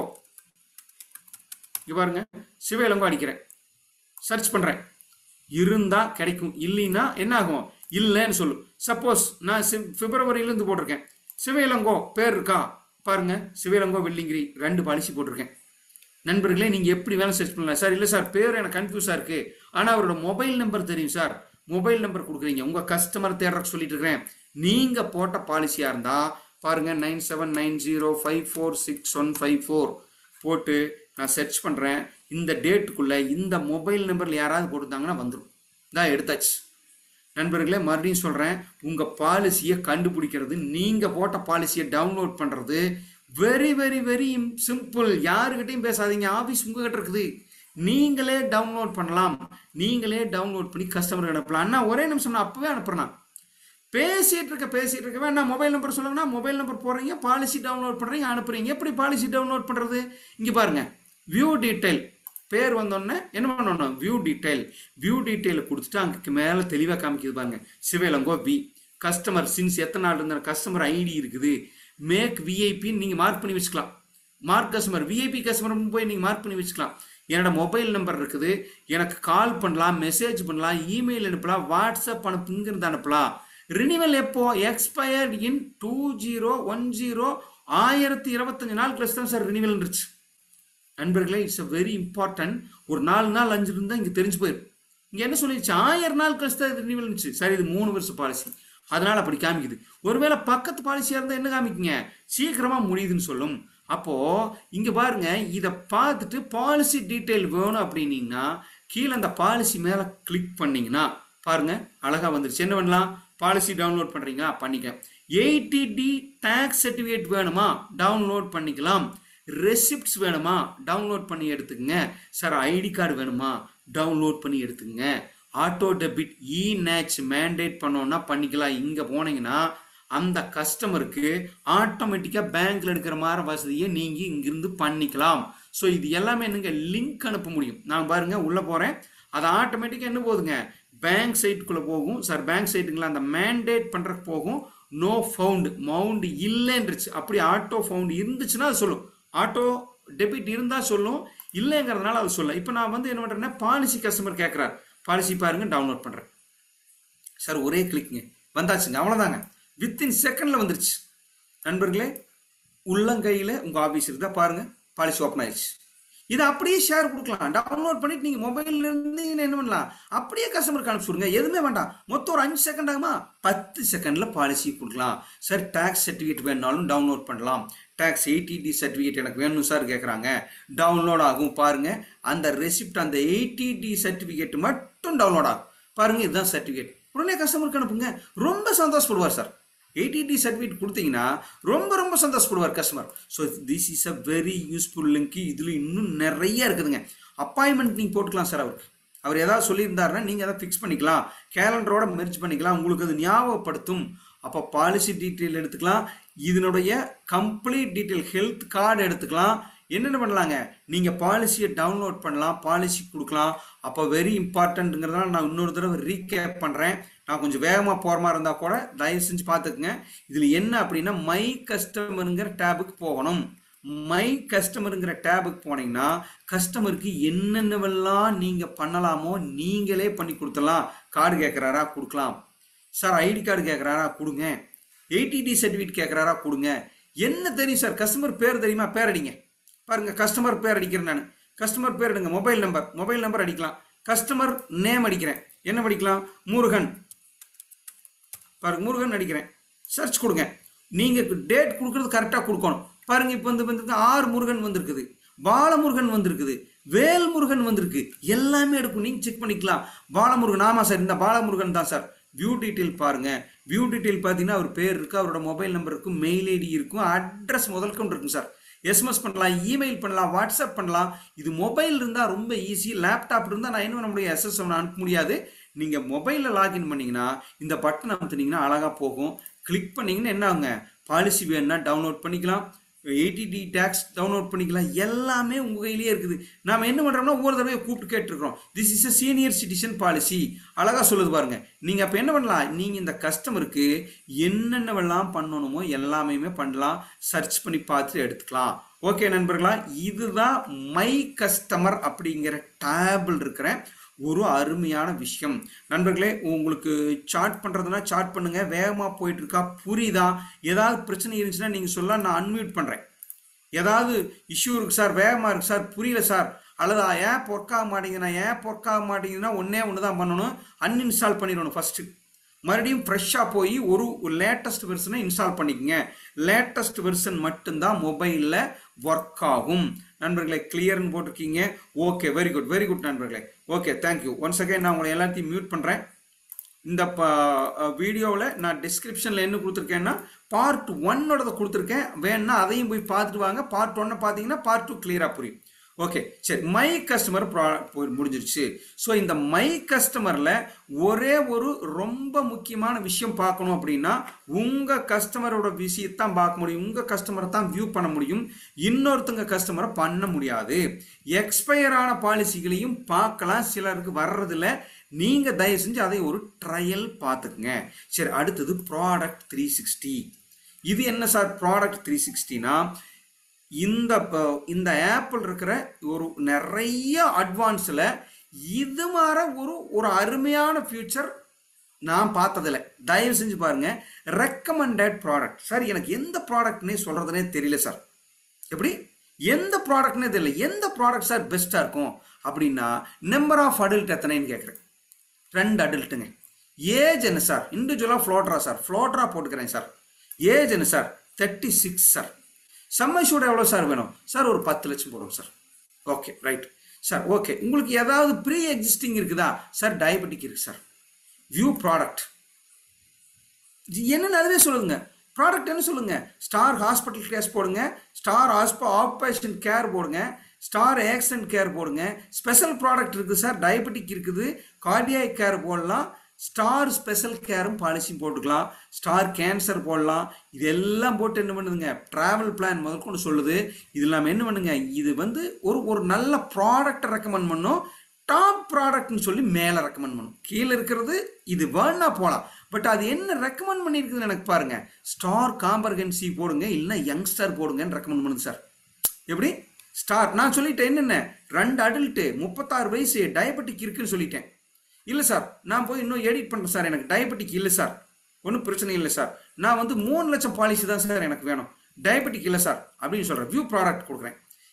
இங்க பாருங்க சிவ இளங்கோ அடிக்கிறேன் சர்ச் பண்ணுறேன் இருந்தால் கிடைக்கும் இல்லைன்னா என்ன ஆகும் இல்லைன்னு சொல்லு சப்போஸ் நான் சி பிப்ரவரியிலேருந்து போட்டிருக்கேன் சிவயிலங்கோ பேர் இருக்கா பாருங்க சிவயிலங்கோ வெள்ளிங்கிரி ரெண்டு பாலிசி போட்டிருக்கேன் நண்பர்களே நீங்கள் எப்படி வேணும் சர்ச் பண்ணலாம் சார் இல்லை சார் பேர் எனக்கு கன்ஃபியூஸாக இருக்குது ஆனால் அவரோட மொபைல் நம்பர் தெரியும் சார் மொபைல் நம்பர் கொடுக்குறீங்க உங்கள் கஸ்டமர் தேடுறக்கு சொல்லிட்டு இருக்கிறேன் நீங்கள் போட்ட பாலிசியாக இருந்தால் பாருங்க nine seven nine zero five four six one five four போட்டு நான் சர்ச் பண்ணுறேன் இந்த டேட்டுக்குள்ளே இந்த மொபைல் நம்பரில் யாராவது போட்டிருந்தாங்கன்னா வந்துடும் தான் எடுத்தாச்சு நண்பர்களே மறுபடியும் சொல்கிறேன் உங்கள் பாலிசியை கண்டுபிடிக்கிறது நீங்கள் போட்ட பாலிசியை டவுன்லோட் பண்ணுறது வெரி வெரி வெரி சிம்பிள் யாருக்கிட்டையும் பேசாதீங்க ஆஃபீஸ் உங்ககிட்ட இருக்குது நீங்களே டவுன்லோட் பண்ணலாம் நீங்களே டவுன்லோட் பண்ணி கஸ்டமருக்கு அனுப்பலாம் அண்ணா ஒரே நிமிஷம் நான் அப்போவே அனுப்புறேன் பேசிட்டு இருக்க பேசிட்டு இருக்க வேணா மொபைல் நம்பர் சொல்லுங்கன்னா மொபைல் நம்பர் போடுறீங்க பாலிசி டவுன்லோட் பண்ணுறீங்க அனுப்புறீங்க எப்படி பாலிசி டவுன்லோட் பண்ணுறது இங்கே பாருங்க வியூ டீட்டெயில் பேர் வந்தோடனே என்ன பண்ணணும் வியூ டீட்டெயில் வியூ டீட்டெயில் கொடுத்துட்டு அங்கே மேலே தெளிவாக காமிக்குது பாருங்க சிவேலங்கோ வி கஸ்டமர் சின்ஸ் எத்தனை நாள் இருந்த கஸ்டமர் ஐடி இருக்குது மேக் விஐபின்னு நீங்கள் மார்க் பண்ணி வச்சுக்கலாம் மார்க் கஸ்டமர் விஐபி கஸ்டமர் போய் நீங்கள் மார்க் பண்ணி வச்சுக்கலாம் என்னோட மொபைல் நம்பர் இருக்குது எனக்கு கால் பண்ணலாம் மெசேஜ் பண்ணலாம் இமெயில் அனுப்பலாம் வாட்ஸ்அப் அனுப்புங்கிறது அனுப்பலாம் ரினிவல் எப்போ expired in two zero one zero ஆயிரத்தி இருபத்தஞ்சு நாள் கழிச்சு தான் சார் ரினிவல் இருந்துச்சு நண்பர்களே இட்ஸ் அ வெரி இம்பார்ட்டன்ட் ஒரு நாலு நாள் அஞ்சு இருந்தால் இங்கே தெரிஞ்சு போயிடும் இங்கே என்ன சொல்லிடுச்சு ஆயிரம் நாள் கழிச்சு தான் இது ரினிவல் இருந்துச்சு சரி இது மூணு வருஷம் பாலிசி அதனால அப்படி காமிக்குது ஒருவேளை பக்கத்து பாலிசியாக இருந்தால் என்ன காமிக்குங்க சீக்கிரமாக முடியுதுன்னு சொல்லும் அப்போ இங்க பாருங்க இதை பார்த்துட்டு பாலிசி டீட்டெயில் வேணும் அப்படின்னீங்கன்னா கீழே அந்த பாலிசி மேலே கிளிக் பண்ணீங்கன்னா பாருங்க அழகா வந்துருச்சு என்ன பண்ணலாம் பாலிசி டவுன்லோட் பண்றீங்களா பண்ணிக்க எயிட்டி டி டேக்ஸ் சர்டிஃபிகேட் வேணுமா டவுன்லோட் பண்ணிக்கலாம் ரெசிப்ட்ஸ் வேணுமா டவுன்லோட் பண்ணி எடுத்துக்கங்க சார் ஐடி கார்டு வேணுமா டவுன்லோட் பண்ணி எடுத்துக்கங்க auto debit e NACH mandate பண்ணோன்னா பண்ணிக்கலாம் இங்கே போனீங்கன்னா அந்த கஸ்டமருக்கு ஆட்டோமேட்டிக்காக பேங்க்ல எடுக்கிற மாதிரி வசதியை நீங்கள் இங்கிருந்து பண்ணிக்கலாம் ஸோ இது எல்லாமே என்னங்க லிங்க் அனுப்ப முடியும் நான் பாருங்க உள்ளே போகிறேன் அது ஆட்டோமேட்டிக்காக என்ன போகுதுங்க பேங்க் சைட்டுக்குள்ளே போகும் சார் பேங்க் சைட்டுங்களா அந்த மேண்டேட் பண்ணுறக்கு போகும் நோ ஃபவுண்டு மவுண்ட் இல்லைன்றுச்சு அப்படி ஆட்டோ ஃபவுண்ட் இருந்துச்சுன்னா அது சொல்லும் ஆட்டோ டெபிட் இருந்தால் சொல்லும் இல்லைங்கிறதுனால அது சொல்லும் இப்போ நான் வந்து என்ன பண்ணுறேன்னா பாலிசி கஸ்டமர் கேட்குறாரு பாலிசி பாருங்க டவுன்லோட் பண்ணுறேன் சார் ஒரே கிளிக்குங்க வந்தாச்சுங்க அவ்வளோதாங்க வித்தின் செகண்டில் வந்துருச்சு நண்பர்களே உள்ளங்கையில் உங்கள் ஆஃபீஸ் இருந்தால் பாருங்கள் பாலிசி ஓப்பன் ஆயிடுச்சு இதை அப்படியே ஷேர் கொடுக்கலாம் டவுன்லோட் பண்ணிட்டு நீங்க மொபைல்ல இருந்து என்ன பண்ணலாம் அப்படியே கஸ்டமருக்கு அனுப்பிச்சுடுங்க எதுவுமே வேண்டாம் மொத்தம் ஒரு அஞ்சு செகண்ட் ஆகுமா பத்து செகண்ட்ல பாலிசி கொடுக்கலாம் சார் டேக்ஸ் சர்டிஃபிகேட் வேணாலும் டவுன்லோட் பண்ணலாம் டேக்ஸ் எயிட்டிடி சர்டிஃபிகேட் எனக்கு வேணும் சார் கேட்குறாங்க டவுன்லோட் ஆகும் பாருங்க அந்த ரெசிப்ட் அந்த எயிட்டிடி சர்டிஃபிகேட் மட்டும் டவுன்லோட் ஆகும் பாருங்க இதுதான் சர்டிஃபிகேட் உடனே கஸ்டமருக்கு அனுப்புங்க ரொம்ப சந்தோஷப்படுவார் சார் எயிட்டிடி சர்டிஃபிகேட் கொடுத்தீங்கன்னா ரொம்ப ரொம்ப சந்தோஷப்படுவார் customer so this is a very useful link இதில் இன்னும் நிறைய இருக்குதுங்க அப்பாயின்மெண்ட் நீங்கள் போட்டுக்கலாம் சார் அவருக்கு அவர் ஏதாவது சொல்லியிருந்தாருன்னா நீங்கள் அதை ஃபிக்ஸ் பண்ணிக்கலாம் கேலண்டரோட மெர்ஜ் பண்ணிக்கலாம் உங்களுக்கு அது ஞாபகப்படுத்தும் அப்போ பாலிசி டீட்டெயில் எடுத்துக்கலாம் இதனுடைய கம்ப்ளீட் டீட்டெயில் ஹெல்த் கார்டு எடுத்துக்கலாம் என்னென்ன பண்ணலாங்க நீங்கள் பாலிசியை டவுன்லோட் பண்ணலாம் பாலிசி கொடுக்கலாம் அப்போ வெரி இம்பார்ட்டன்ட்டுங்கிறதுனால நான் இன்னொரு தடவை ரீகேப் பண்ணுறேன் நான் கொஞ்சம் வேகமாக போகிற மாதிரி இருந்தால் கூட தயவு செஞ்சு பார்த்துக்குங்க இதில் என்ன அப்படின்னா மை கஸ்டமருங்கிற டேபுக்கு போகணும் மை கஸ்டமருங்கிற டேபுக்கு போனீங்கன்னா கஸ்டமருக்கு என்னென்னவெல்லாம் நீங்கள் பண்ணலாமோ நீங்களே பண்ணி கொடுத்துடலாம் கார்டு கேட்குறாரா கொடுக்கலாம் சார் ஐடி கார்டு கேட்குறாரா கொடுங்க எயிட்டிடி சர்டிஃபிகேட் கேட்குறாரா கொடுங்க என்ன தெரியும் சார் கஸ்டமர் பேர் தெரியுமா பேர் அடிங்க பாருங்க கஸ்டமர் பேர் அடிக்கிறேன் நான் கஸ்டமர் பேர் எடுங்க மொபைல் நம்பர் மொபைல் நம்பர் அடிக்கலாம் கஸ்டமர் நேம் அடிக்கிறேன் என்ன படிக்கலாம் முருகன் பாருங்க முருகன் அடிக்கிறேன் சர்ச் கொடுங்க நீங்க டேட் கொடுக்கறது கரெக்டாக கொடுக்கணும் பாருங்க இப்போ வந்து வந்து ஆர் முருகன் வந்திருக்குது பாலமுருகன் வந்திருக்குது வேல் முருகன் வந்திருக்கு எல்லாமே எடுக்கும் நீங்க செக் பண்ணிக்கலாம் பாலமுருகன் ஆமா சார் இந்த பாலமுருகன் தான் சார் வியூ டீட்டெயில் பாருங்க வியூ டீட்டெயில் பார்த்தீங்கன்னா அவர் பேர் இருக்கு அவரோட மொபைல் நம்பர் இருக்கும் மெயில் ஐடி இருக்கும் அட்ரஸ் முதல் கொண்டு இருக்கும் சார் எஸ்எம்எஸ் பண்ணலாம் இமெயில் பண்ணலாம் வாட்ஸ்அப் பண்ணலாம் இது மொபைல் இருந்தால் ரொம்ப ஈஸி லேப்டாப் இருந்தால் நான் என்ன பண்ண முடியும் எஸ்எஸ் அனுப்ப முடியாது நீங்கள் மொபைலில் லாகின் பண்ணிங்கன்னா இந்த பட்டன் அமுத்துனீங்கன்னா அழகாக போகும் கிளிக் பண்ணிங்கன்னா என்ன ஆகுங்க பாலிசி வேணும்னா டவுன்லோட் பண்ணிக்கலாம் எயிட்டிடி டேக்ஸ் டவுன்லோட் பண்ணிக்கலாம் எல்லாமே உங்கள் கையிலேயே இருக்குது நாம் என்ன பண்ணுறோம்னா ஒவ்வொரு தடவையும் கூப்பிட்டு கேட்டுருக்கோம் this is a senior citizen policy அழகாக சொல்லுது பாருங்க நீங்கள் அப்போ என்ன பண்ணலாம் நீங்கள் இந்த கஸ்டமருக்கு என்னென்னவெல்லாம் பண்ணணுமோ எல்லாமே பண்ணலாம் சர்ச் பண்ணி பார்த்து எடுத்துக்கலாம் ஓகே நண்பர்களா இதுதான் மை கஸ்டமர் அப்படிங்கிற டேபிள் இருக்கிற ஒரு அருமையான விஷயம் நண்பர்களே உங்களுக்கு சாட் பண்ணுறதுனா சாட் பண்ணுங்க வேகமாக போயிட்டு இருக்கா புரியுதா ஏதாவது பிரச்சனை இருந்துச்சுன்னா நீங்கள் சொல்ல நான் அன்மியூட் பண்ணுறேன் ஏதாவது இஷ்யூ இருக்கு சார் வேகமாக இருக்கு சார் புரியல சார் அல்லது ஏப் ஒர்க் ஆக மாட்டேங்குதுன்னா ஏப் ஒர்க் ஆக மாட்டேங்குதுன்னா ஒன்றே ஒன்று தான் பண்ணணும் அன்இன்ஸ்டால் பண்ணிடணும் ஃபஸ்ட்டு மறுபடியும் ஃப்ரெஷ்ஷாக போய் ஒரு லேட்டஸ்ட் வெர்ஷனை இன்ஸ்டால் பண்ணிக்கங்க லேட்டஸ்ட் வெர்ஷன் மட்டும்தான் மொபைலில் ஒர்க் ஆகும் நண்பர்களே கிளியர்னு போட்டிருக்கீங்க okay very good very good நண்பர்களே ஓகே தேங்க்யூ ஒன்ஸ் அகைன் நான் உங்களை எல்லாத்தையும் மியூட் பண்ணுறேன் இந்த வீடியோவில் நான் டிஸ்கிரிப்ஷனில் என்ன கொடுத்துருக்கேன்னா பார்ட் ஒன்னோடதை கொடுத்துருக்கேன் வேணும்னா அதையும் போய் பார்த்துட்டு வாங்க பார்ட் ஒன்னை பார்த்தீங்கன்னா பார்ட் டூ கிளியராக புரியும் ஓகே சரி மை கஸ்டமர் முடிஞ்சிருச்சு ஸோ இந்த மை கஸ்டமரில் ஒரே ஒரு ரொம்ப முக்கியமான விஷயம் பார்க்கணும் அப்படின்னா உங்கள் கஸ்டமரோட விஷயத்தான் பார்க்க முடியும் உங்கள் கஸ்டமரை தான் வியூ பண்ண முடியும் இன்னொருத்தங்க கஸ்டமரை பண்ண முடியாது எக்ஸ்பயர் ஆன பாலிசிகளையும் பார்க்கலாம் சிலருக்கு வர்றதில்ல நீங்கள் தயவு செஞ்சு அதை ஒரு ட்ரையல் பார்த்துக்குங்க சரி அடுத்தது ப்ராடக்ட் த்ரீ சிக்ஸ்டி இது என்ன சார் ப்ராடக்ட் த்ரீ சிக்ஸ்டினா இந்த ப- இந்த ஆப்பிள் இருக்கிற ஒரு நிறைய அட்வான்ஸில் இது மாதிரி ஒரு ஒரு அருமையான ஃபியூச்சர் நான் பார்த்ததில்ல தயவு செஞ்சு பாருங்க ரெக்கமெண்டட் ப்ராடக்ட் சார் எனக்கு எந்த ப்ராடக்ட்னே சொல்றதுனே தெரியல சார் எப்படி எந்த ப்ராடக்ட்னே தெரியல எந்த ப்ராடக்ட் சார் பெஸ்ட்டாக இருக்கும் அப்படின்னா நம்பர் ஆஃப் அடல்ட் எத்தனைன்னு கேட்குறேன் ரெண்டு அடல்ட்டுங்க ஏஜ் என்ன சார் இண்டிவிஜுவலாக ஃப்ளோட்ரா சார் ஃப்ளோட்ரா போட்டுக்கிறேன் சார் ஏஜ் என்ன sir thirty six sir sum assured எவ்வளோ சார் வேணும் சார் ஒரு பத்து லட்சம் போடுவோம் sir okay right sir okay உங்களுக்கு ஏதாவது ப்ரீ எக்ஸிஸ்டிங் இருக்குதா சார் டயபெட்டிக் இருக்கு சார் வியூ ப்ராடக்ட் என்னன்னு அதுவே சொல்லுங்க ப்ராடக்ட் என்ன சொல்லுங்க ஸ்டார் ஹாஸ்பிட்டல் கேஸ் போடுங்க ஸ்டார் ஹாஸ்ப ஆப்ரேஷன் கேர் போடுங்க ஸ்டார் ஆக்சிடென்ட் கேர் போடுங்க ஸ்பெஷல் ப்ராடக்ட் இருக்குது சார் டயபெட்டிக் இருக்குது கார்டியாக் கேர் போடலாம் ஸ்டார் ஸ்பெஷல் கேரும் பாலிசியும் போட்டுக்கலாம் ஸ்டார் கேன்சர் போடலாம் இதெல்லாம் போட்டு என்ன பண்ணுதுங்க ட்ராவல் பிளான் முதற்கொண்டு சொல்லுது இது இல்லாமல் என்ன பண்ணுங்க இது வந்து ஒரு ஒரு நல்ல ப்ராடக்ட்டை ரெக்கமெண்ட் பண்ணும் டாப் ப்ராடக்ட்னு சொல்லி மேலே ரெக்கமெண்ட் பண்ணும் கீழே இருக்கிறது இது வேணா போகலாம் பட் அது என்ன ரெக்கமெண்ட் பண்ணியிருக்குதுன்னு எனக்கு பாருங்க ஸ்டார் காம்பர்கன்சி போடுங்க இல்லைன்னா யங்ஸ்டர் போடுங்கன்னு ரெக்கமெண்ட் பண்ணுது சார் எப்படி ஸ்டார் நான் சொல்லிட்டேன் என்னென்ன ரெண்டு அடல்ட்டு முப்பத்தாறு வயசு டயபெட்டிக் இருக்குன்னு சொல்லிட்டேன் இல்லை சார் நான் போய் இன்னும் எடிட் பண்ணுறேன் சார் எனக்கு டயபெட்டிக் இல்லை சார் ஒன்றும் பிரச்சனை இல்லை சார் நான் வந்து மூணு லட்சம் பாலிசி தான் சார் எனக்கு வேணும் டயபெட்டிக் இல்லை சார் அப்படின்னு சொல்கிறேன் வியூ ப்ராடக்ட் கொடுக்குறேன்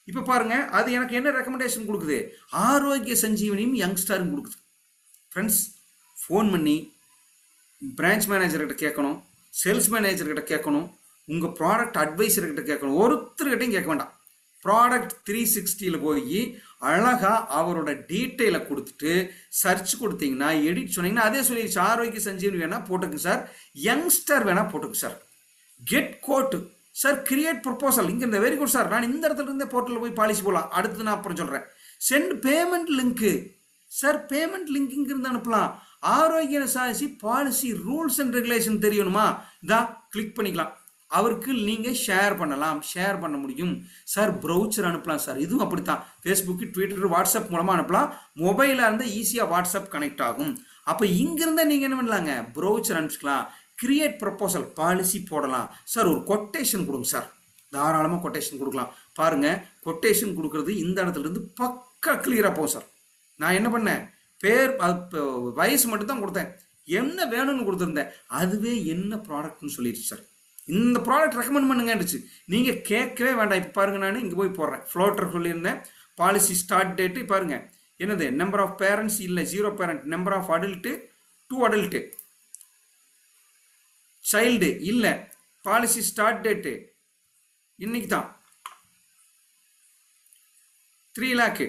இப்போ பாருங்க அது எனக்கு என்ன ரெக்கமெண்டேஷன் கொடுக்குது ஆரோக்கிய சஞ்சீவனியும் யங்ஸ்டரும் கொடுக்குது ஃப்ரெண்ட்ஸ் ஃபோன் பண்ணி பிரான்ச் மேனேஜர்கிட்ட கேட்கணும் சேல்ஸ் மேனேஜர்கிட்ட கேட்கணும் உங்கள் ப்ராடக்ட் அட்வைசர்கிட்ட கேட்கணும் ஒருத்தர்கிட்டையும் கேட்க வேண்டாம் ப்ராடக்ட் த்ரீ சிக்ஸ்டியில் போய் அழகாக அவரோட டீட்டெயிலை கொடுத்துட்டு சர்ச் கொடுத்தீங்கன்னா எடிட் சொன்னீங்கன்னா அதே சொல்லிடுச்சு ஆரோக்கிய சஞ்சீவனி வேணால் போட்டுக்குங்க சார் யங்ஸ்டர் வேணால் போட்டுக்கு sir get quote sir create proposal இங்கே இந்த வெரி குட் சார் நான் இந்த இடத்துல இருந்தே போர்ட்டலில் போய் பாலிசி போகலாம் அடுத்து நான் அப்புறம் சொல்கிறேன் சென்ட் பேமெண்ட் லிங்க்கு சார் பேமெண்ட் லிங்க் இங்கிருந்து அனுப்பலாம் ஆரோக்கிய சாசி பாலிசி ரூல்ஸ் அண்ட் ரெகுலேஷன் தெரியணுமா இதா கிளிக் பண்ணிக்கலாம் அவருக்கு நீங்கள் ஷேர் பண்ணலாம் ஷேர் பண்ண முடியும் சார் ப்ரௌச்சர் அனுப்பலாம் சார் இதுவும் அப்படித்தான் ஃபேஸ்புக்கு ட்விட்டர் வாட்ஸ்அப் மூலமாக அனுப்பலாம் மொபைலாக இருந்தால் ஈஸியாக வாட்ஸ்அப் கனெக்ட் ஆகும் அப்போ இங்கிருந்தே நீங்கள் என்ன பண்ணலாங்க ப்ரௌச்சர் அனுப்பிச்சிக்கலாம் கிரியேட் ப்ரப்போசல் பாலிசி போடலாம் சார் ஒரு கொட்டேஷன் கொடுங்க சார் தாராளமாக கொட்டேஷன் கொடுக்கலாம் பாருங்க கொட்டேஷன் கொடுக்கறது இந்த இடத்துல இருந்து பக்கா கிளியராக போகும் சார் நான் என்ன பண்ணேன் பேர் அது ப- வயசு மட்டும் தான் கொடுத்தேன் என்ன வேணும்னு கொடுத்துருந்தேன் அதுவே என்ன ப்ராடக்ட்னு சொல்லிடுச்சு சார் இந்த ப்ராடக்ட் ரெக்கமெண்ட் பண்ணுங்கன்னுச்சு நீங்கள் கேட்கவே வேண்டாம் இப்போ பாருங்க நான் இங்கே போய் போடுறேன் ஃப்ளோட்டர் சொல்லியிருந்தேன் பாலிசி ஸ்டார்ட் டேட்டு பாருங்க என்னது நம்பர் ஆஃப் பேரண்ட்ஸ் இல்லை zero parent number of adult two adult child இல்லை பாலிசி ஸ்டார்ட் டேட்டு இன்னைக்கு தான் three lakh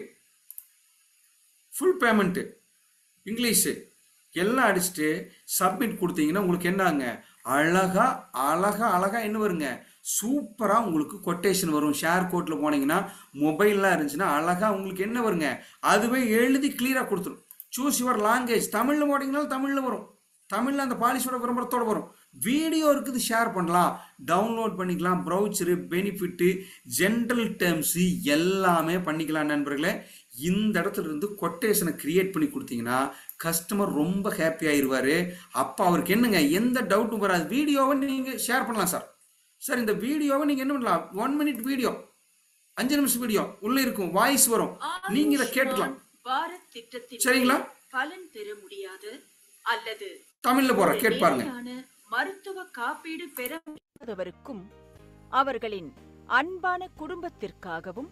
full payment English எல்லாம் அடிச்சுட்டு சப்மிட் கொடுத்தீங்கன்னா உங்களுக்கு என்னங்க அழகா அழகா அழகா என்ன வருங்க சூப்பராக உங்களுக்கு கொட்டேஷன் வரும் ஷேர் கோட்டில் போனீங்கன்னா மொபைல்லாம் இருந்துச்சுன்னா அழகா உங்களுக்கு என்ன வருங்க அதுவே எழுதி கிளியராக கொடுத்துரும் சூஸ் யுவர் லாங்குவேஜ் தமிழில் போட்டிங்கனாலும் தமிழில் வரும் தமிழில் அந்த பாலிசியோட விளம்பரத்தோட வரும் வீடியோ இருக்குது ஷேர் பண்ணலாம் டவுன்லோட் பண்ணிக்கலாம் ப்ரௌச்சரு பெனிஃபிட்டு ஜென்ரல் டேர்ம்ஸு எல்லாமே பண்ணிக்கலாம் நண்பர்களே இந்த இடத்துல இருந்து கொட்டேஷனை கிரியேட் பண்ணி கொடுத்தீங்கன்னா கஸ்டமர் ரொம்ப ஹாப்பி ஆயிடுவார் அப்போ அவருக்கு என்னங்க எந்த டவுட்டும் வராது வீடியோவை நீங்கள் ஷேர் பண்ணலாம் சார் சார் இந்த வீடியோவை நீங்கள் என்ன பண்ணலாம் ஒன் மினிட் வீடியோ அஞ்சு நிமிஷம் வீடியோ உள்ளே இருக்கும் வாய்ஸ் வரும் நீங்கள் இதை கேட்டுக்கலாம் பாரத் திட்டத்தின் சரிங்களா? பலன் பெற முடியாது அல்லது தமிழில் போகிறேன் கேட்டு பாருங்க நிலையான மருத்துவ காப்பீடு பெற முடியாதவருக்கும் அவர்களின் அன்பான குடும்பத்திற்காகவும்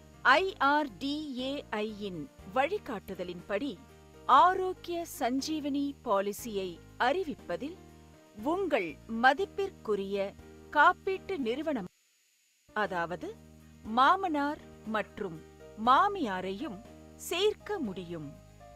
ஐஆர்டிஏஐயின் வழிகாட்டுதலின்படி ஆரோக்கிய சஞ்சீவனி பாலிசியை அறிவிப்பதில் உங்கள் மதிப்பிற்குரிய காப்பீட்டு நிறுவனம் அதாவது மாமனார் மற்றும் மாமியாரையும் சேர்க்க முடியும்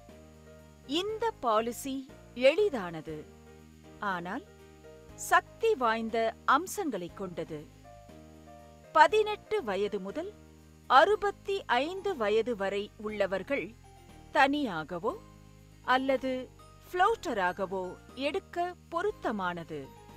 இந்த பாலிசி எளிதானது ஆனால் சக்தி வாய்ந்த அம்சங்களைக் கொண்டது பதினெட்டு வயது முதல் அறுபத்தி ஐந்து வயது வரை உள்ளவர்கள் தனியாகவோ அல்லது ஃப்ளோட்டராகவோ எடுக்க பொருத்தமானது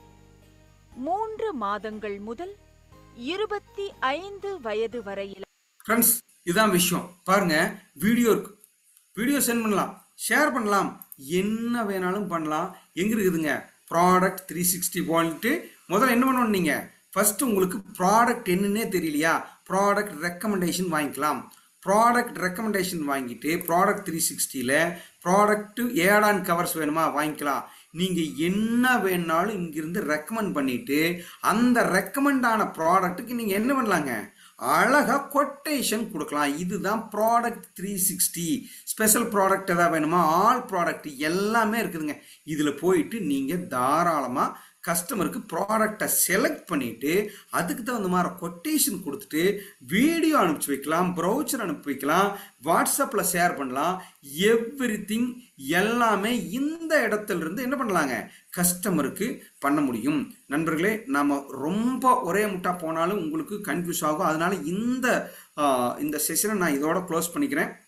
மூன்று மாதங்கள் முதல் இருபத்தி ஐந்து வயது வரையில் ஃப்ரெண்ட்ஸ் இதான் விஷயம் பாருங்க வீடியோ இருக்கு வீடியோ சென்ட் பண்ணலாம் ஷேர் பண்ணலாம் என்ன வேணாலும் பண்ணலாம் எங்க இருக்குதுங்க ப்ராடக்ட் த்ரீ சிக்ஸ்டி பாயிண்ட்டு முதல்ல என்ன பண்ணணும் நீங்க ஃபர்ஸ்ட் உங்களுக்கு ப்ராடக்ட் என்னன்னே தெரியலையா ப்ராடக்ட் ரெக்கமெண்டேஷன் வாங்கிக்கலாம் ப்ராடக்ட் ரெக்கமெண்டேஷன் வாங்கிட்டு ப்ராடக்ட் த்ரீ சிக்ஸ்டியில் ப்ராடக்ட்டு ஏட் ஆன் கவர்ஸ் வேணுமா வாங்கிக்கலாம் நீங்கள் என்ன வேணாலும் இங்கிருந்து ரெக்கமெண்ட் பண்ணிட்டு அந்த ரெக்கமெண்ட் ஆன ப்ராடக்ட்டுக்கு நீங்கள் என்ன பண்ணலாங்க அழகாக கொட்டேஷன் கொடுக்கலாம் இதுதான் product three sixty special product எதாவது வேணுமா ஆல் ப்ராடக்ட் எல்லாமே இருக்குதுங்க இதில் போயிட்டு நீங்கள் தாராளமாக கஸ்டமருக்கு ப்ராடக்டை செலக்ட் பண்ணிட்டு அதுக்கு தகுந்த மாதிரி கொட்டேஷன் கொடுத்துட்டு வீடியோ அனுப்பிச்சு வைக்கலாம் ப்ரௌச்சர் அனுப்பி வைக்கலாம் வாட்ஸ்அப்பில் ஷேர் பண்ணலாம் எவ்ரி திங் எல்லாமே இந்த இடத்துல இருந்து என்ன பண்ணலாங்க கஸ்டமருக்கு பண்ண முடியும் நண்பர்களே நம்ம ரொம்ப ஒரே முட்டா போனாலும் உங்களுக்கு கன்ஃபியூஸ் ஆகும் அதனால இந்த ஆஹ், இந்த செஷனை நான் இதோட க்ளோஸ் பண்ணிக்கிறேன்